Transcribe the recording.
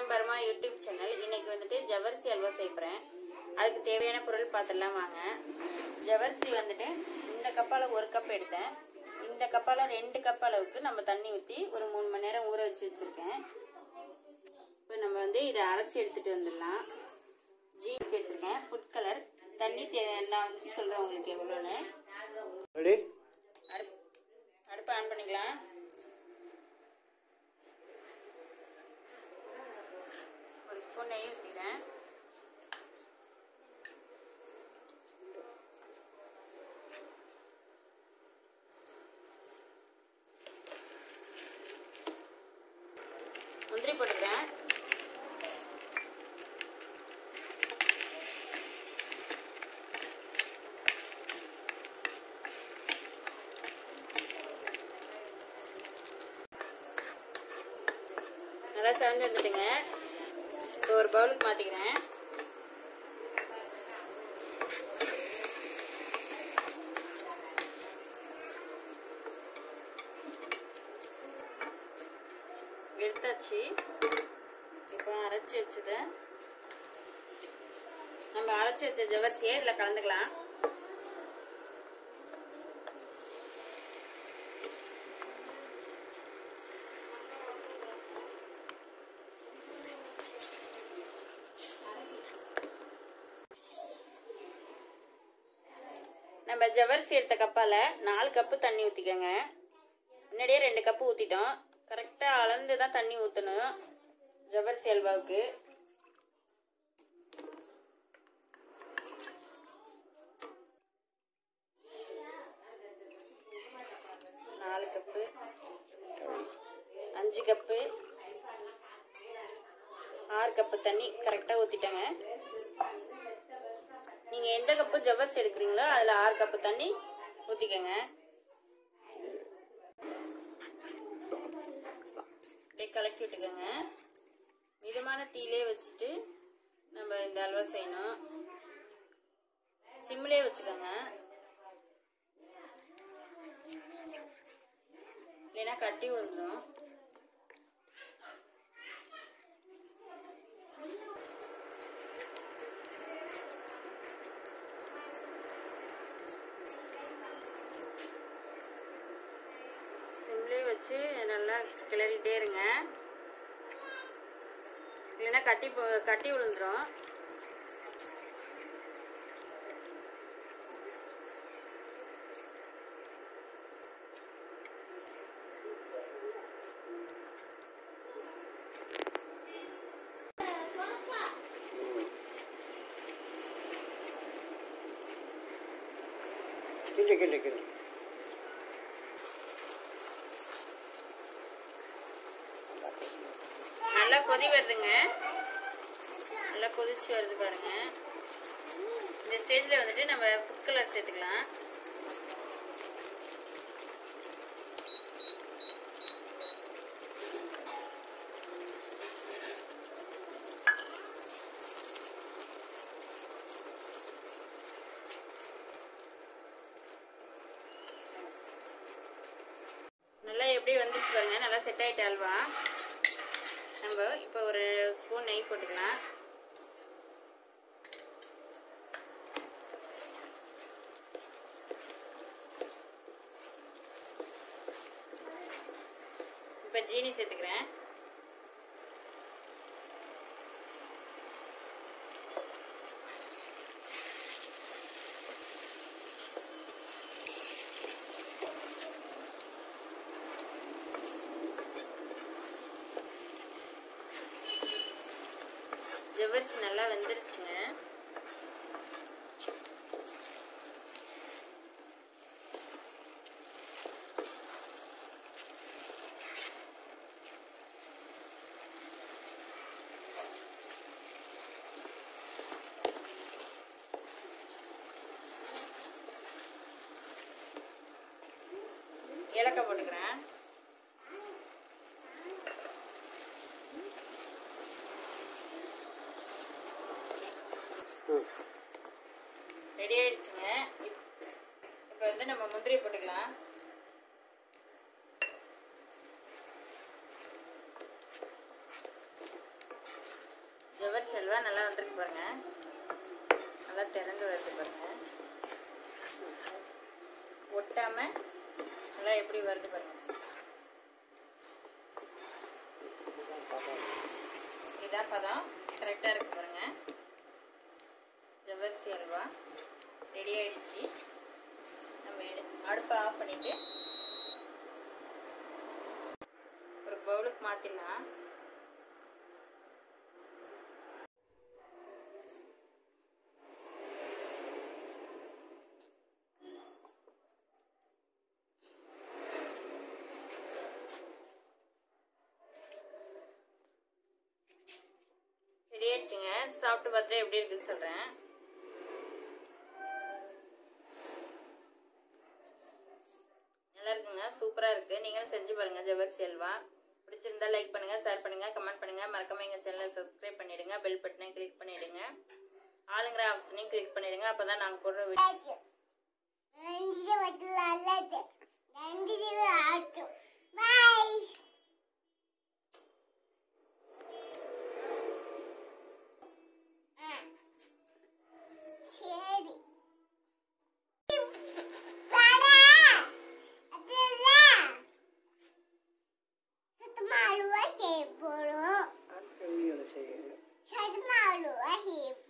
Burma YouTube channel இன்னைக்கு வந்துட்டு ஜவர்சி அல்வா செய்கிறேன் அதுக்கு தேவையான பொருள் பார்த்துடலாம் வாங்க ஜவர்சி வந்துட்டு இந்த கப்பால் ஒரு கப் எடுத்தேன் இந்த கப்பால் ரெண்டு கப் அளவுக்கு நம்ம தண்ணி ஊற்றி ஒரு மூணு மணி நேரம் ஊற வச்சு வச்சுருக்கேன் இப்போ நம்ம வந்து இதை அரைச்சி எடுத்துகிட்டு வந்துடலாம் ஜீருக்கு வச்சுருக்கேன் ஃபுட் கலர் தண்ணி தேவை நான் வந்துட்டு சொல்கிறேன் உங்களுக்கு எவ்வளோன்னு ரெடி அடுப்பு அடுப்பை ஆன் பண்ணிக்கலாம் ஒரு ஸ்பூன் நெய் ஊற்றிக்கிறேன் முந்திரி போட்டுக்கிறேன் நல்லா செவந்து வந்துட்டுங்க இப்போ ஒரு பவுலுக்கு மாற்றிக்கிறேன் எடுத்தாச்சு இப்போ அரைச்சி வச்சத நம்ம அரைச்சி வச்ச ஜவர்சியை இதில் கலந்துக்கலாம் நம்ம ஜவர்சி எடுத்த கப்பால் நாலு கப்பு தண்ணி ஊற்றிக்கோங்க முன்னாடியே ரெண்டு கப்பு ஊற்றிட்டோம் கரெக்டாக அளந்து தான் தண்ணி ஊற்றணும் ஜவர்சி அல்வாவுக்கு நாலு கப்பு அஞ்சு கப்பு ஆறு கப்பு தண்ணி கரெக்டாக ஊற்றிட்டேங்க நீங்கள் எந்த கப்பு ஜவ்வரிசி எடுக்கிறீங்களோ அதில் ஆறு கப்பு தண்ணி ஊற்றிக்கோங்க அப்படியே கலக்கி விட்டுக்கோங்க மிதமான தீயிலே வச்சுட்டு நம்ம இந்த அல்வா செய்யணும் சிம்லேயே வச்சுக்கோங்க இல்லைன்னா கட்டி விழுந்துடும் சிம்லேயே வச்சு நல்லா கிளறிட்டே இருங்க இல்லைன்னா கட்டி போ- கட்டி விழுந்துரும் கிண்டு கிண்டு கிண்டு நல்லா கொதி வருதுங்க நல்லா கொதிச்சு வருது பாருங்க இந்த ஸ்டேஜில் வந்துட்டு நம்ம ஃபுட் கலர் சேர்த்துக்கலாம் நல்லா எப்படி வந்துச்சு பாருங்க நல்லா செட் ஆயிட்ட அல்வா நம்ம இப்போ ஒரு ஸ்பூன் நெய் போட்டுக்கலாம் இப்போ ஜீனி சேர்த்துக்கிறேன் ஜவ்வரிசி நல்லா வெந்துருச்சுங்க ஏலக்காய் போட்டுக்கிறேன் ம் ரெடி ஆயிடுச்சுங்க இப்போ வந்து நம்ம முந்திரி போட்டுக்கலாம் ஜவ்வரிசி அல்வா நல்லா வந்திருக்கு பாருங்க நல்லா திறந்து வருது பாருங்க ஒட்டாம நல்லா எப்படி வருது பாருங்க இதான் பதம் கரெக்டாக இருக்கு பாருங்க ஜவ்வரிசி அல்வா ரெடி ஆயிடுச்சு நம்ம எடு அடுப்பை ஆஃப் பண்ணிட்டு ஒரு பவுலுக்கு மாற்றிடலாம் ரெடி ஆயிடுச்சுங்க சாப்பிட்டு பார்த்துட்டு எப்படி இருக்குன்னு சொல்கிறேன் நல்லா இருக்குங்க சூப்பராக இருக்குது நீங்களும் செஞ்சு பாருங்கள் ஜவ்வரிசி அல்வா பிடிச்சிருந்தா லைக் பண்ணுங்கள் ஷேர் பண்ணுங்கள் கமெண்ட் பண்ணுங்கள் மறக்காம எங்கள் சேனலை சப்ஸ்கிரைப் பண்ணிவிடுங்க பெல் பட்டனை கிளிக் பண்ணிவிடுங்க ஆளுங்கிற ஆப்ஷனையும் கிளிக் பண்ணிவிடுங்க அப்போ தான் நாங்கள் போடுற வீடியோ நன்றி மட்டும் நல்லது நன்றி ஆட்டு பாய் சரி வாடா அதுல சுத்தமா அழுவா செய்ய போறோம் அடுத்த வீடியோவில் செய்யுங்க சுத்தமா அழுவா செய்ய